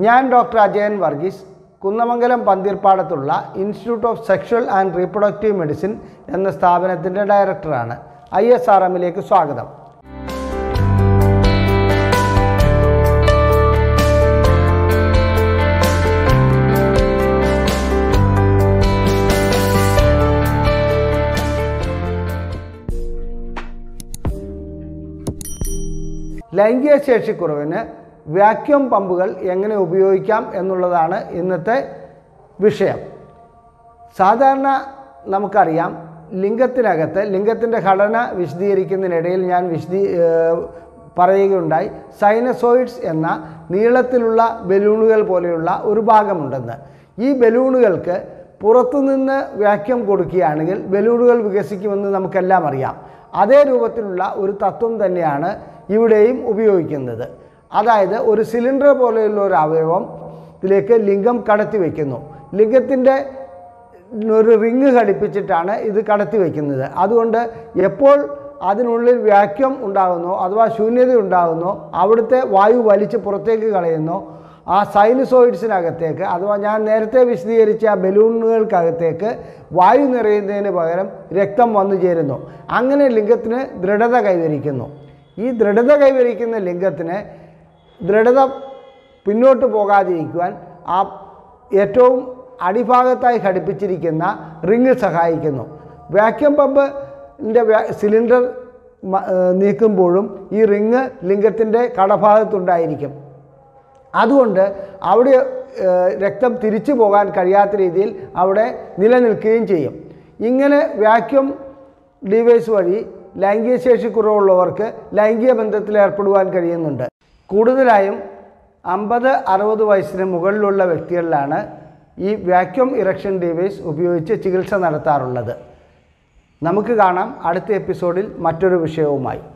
ഞാൻ ഡോക്ടർ അജയൻ വർഗീസ് കുന്നമംഗലം പന്തീർപ്പാടത്തുള്ള institute of sexual and reproductive medicine എന്ന സ്ഥാപനത്തിൻ്റെ ഡയറക്ടറാണ് ഐ എസ് ആർ എമ്മിലേക്ക് സ്വാഗതം ലൈംഗിക ശേഷിക്കുറവിന് വാക്യൂം പമ്പുകൾ എങ്ങനെ ഉപയോഗിക്കാം എന്നുള്ളതാണ് ഇന്നത്തെ വിഷയം സാധാരണ നമുക്കറിയാം ലിംഗത്തിനകത്ത് ലിംഗത്തിൻ്റെ ഘടന വിശദീകരിക്കുന്നതിനിടയിൽ ഞാൻ വിശദീ ഏഹ് പറയുകയുണ്ടായി സൈനസോയിഡ്സ് എന്ന നീളത്തിലുള്ള ബലൂണുകൾ പോലെയുള്ള ഒരു ഭാഗമുണ്ടെന്ന് ഈ ബലൂണുകൾക്ക് പുറത്തുനിന്ന് വാക്യം കൊടുക്കുകയാണെങ്കിൽ ബലൂണുകൾ വികസിക്കുമെന്ന് നമുക്കെല്ലാം അറിയാം അതേ രൂപത്തിലുള്ള ഒരു തത്വം തന്നെയാണ് ഇവിടെയും ഉപയോഗിക്കുന്നത് അതായത് ഒരു സിലിണ്ടർ പോലെയുള്ള ഒരു അവയവം ഇതിലേക്ക് ലിംഗം കടത്തി വയ്ക്കുന്നു ലിംഗത്തിൻ്റെ ഒരു റിങ് ഘടിപ്പിച്ചിട്ടാണ് ഇത് കടത്തി വയ്ക്കുന്നത് അതുകൊണ്ട് എപ്പോൾ അതിനുള്ളിൽ വാക്യം ഉണ്ടാകുന്നോ അഥവാ ശൂന്യത ഉണ്ടാകുന്നോ അവിടുത്തെ വായു വലിച്ച് പുറത്തേക്ക് കളയുന്നോ ആ സൈനുസോയിഡ്സിനകത്തേക്ക് അഥവാ ഞാൻ നേരത്തെ വിശദീകരിച്ച ആ ബലൂണുകൾക്കകത്തേക്ക് വായു നിറയുന്നതിന് പകരം രക്തം വന്നു ചേരുന്നു അങ്ങനെ ലിംഗത്തിന് ദൃഢത കൈവരിക്കുന്നു ഈ ദൃഢത കൈവരിക്കുന്ന ലിംഗത്തിന് ദൃഢത പിന്നോട്ട് പോകാതിരിക്കുവാൻ ആ ഏറ്റവും അടിഭാഗത്തായി ഘടിപ്പിച്ചിരിക്കുന്ന റിങ് സഹായിക്കുന്നു വാക്യൂം പമ്പിൻ്റെ സിലിണ്ടർ മ- ഏഹ് നീക്കുമ്പോഴും ഈ റിങ് ലിംഗത്തിൻ്റെ കടഭാഗത്തുണ്ടായിരിക്കും അതുകൊണ്ട് അവിടെ ഏഹ്, രക്തം തിരിച്ചു പോകാൻ കഴിയാത്ത രീതിയിൽ അവിടെ നിലനിൽക്കുകയും ചെയ്യും ഇങ്ങനെ വാക്യൂം ഡിവൈസ് വഴി ലൈംഗിക ശേഷി കുറവുള്ളവർക്ക് ലൈംഗിക ബന്ധത്തിൽ ഏർപ്പെടുവാൻ കഴിയുന്നുണ്ട് കൂടുതലായും അമ്പത് അറുപത് വയസ്സിന് മുകളിലുള്ള വ്യക്തികളിലാണ് ഈ വാക്യൂം ഇറക്ഷൻ ഡിവൈസ് ഉപയോഗിച്ച് ചികിത്സ നടത്താറുള്ളത് നമുക്ക് കാണാം അടുത്ത എപ്പിസോഡിൽ മറ്റൊരു വിഷയവുമായി